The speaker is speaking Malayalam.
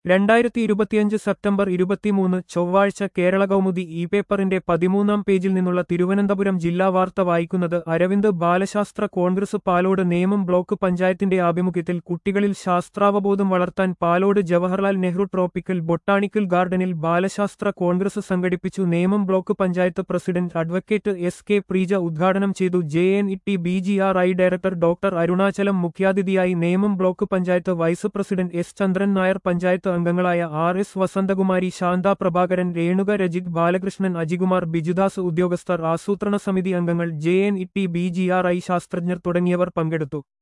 രണ്ടായിരത്തി ഇരുപത്തിയഞ്ച് സെപ്റ്റംബർ ഇരുപത്തിമൂന്ന് ചൊവ്വാഴ്ച കേരള കൗമുദി ഇ പേപ്പറിന്റെ പതിമൂന്നാം പേജിൽ നിന്നുള്ള തിരുവനന്തപുരം ജില്ലാ വാർത്ത വായിക്കുന്നത് അരവിന്ദ് ബാലശാസ്ത്ര കോൺഗ്രസ് പാലോട് നേമം ബ്ലോക്ക് പഞ്ചായത്തിന്റെ ആഭിമുഖ്യത്തിൽ കുട്ടികളിൽ ശാസ്ത്രാവബോധം വളർത്താൻ പാലോട് ജവഹർലാൽ നെഹ്റു ട്രോപ്പിക്കൽ ബൊട്ടാണിക്കൽ ഗാർഡനിൽ ബാലശാസ്ത്ര കോൺഗ്രസ് സംഘടിപ്പിച്ചു Nemom block panchayat president advocate S K Preeja ഉദ്ഘാടനം ചെയ്തു J N E T B G R I director doctor Arunachalam മുഖ്യാതിഥിയായി Nemom block panchayat vice president S Chandran Nair panchayat അംഗങ്ങളായ ആർ എസ് വസന്തകുമാരി ശാന്ത പ്രഭാകരൻ രേണുക രജിത് ബാലകൃഷ്ണൻ അജികുമാർ ബിജുദാസ് ഉദ്യോഗസ്ഥർ ആസൂത്രണ സമിതി അംഗങ്ങൾ J N E T B G R I ശാസ്ത്രജ്ഞർ തുടങ്ങിയവർ പങ്കെടുത്തു